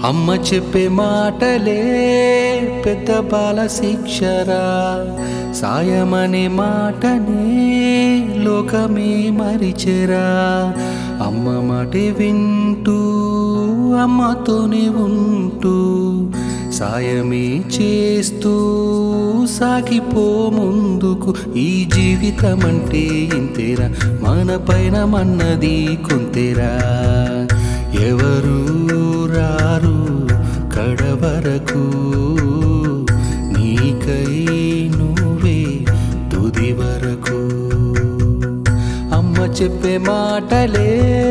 అమ్మ చెప్పే మాటలే పెద్ద బాల శిక్షరా సాయమనే మాటనే లోకమే మరిచెరా అమ్మ మాటే వింటూ అమ్మతోనే ఉంటూ సాయమే చేస్తూ సాగిపో ముందుకు ఈ జీవితం అంటే ఇంతేరా మన పైన మన్నది కొంతేరా ఎవరు రారు కడవరకు నీకై నువ్వే తుది వరకు అమ్మ చెప్పే మాటలే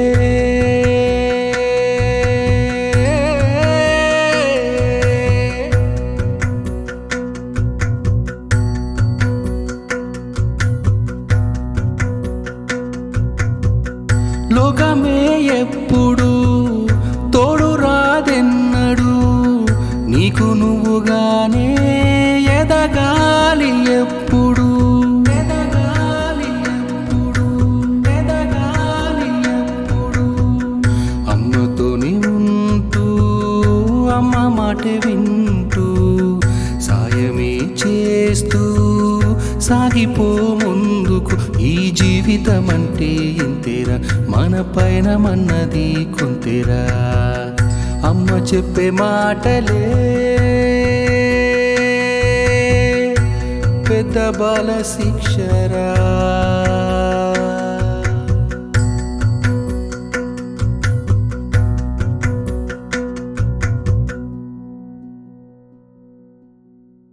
లోకమే ఎప్పుడు తోడు రాదెన్నడు నీకు నువ్వుగానే ఎదగాలి ఎప్పుడు ఎదగాలి ఎప్పుడు ఎదగాలి ఎప్పుడు అమ్మతోని ఉంటూ అమ్మ మాట వింటూ సాయమే చేస్తూ సాగిపో ముందుకు ఈ జీవితం అంటే ఇంతేరా మన పైన మన్నది కొంతేరా అమ్మ చెప్పే మాటలే పెద్ద బాల శిక్షరా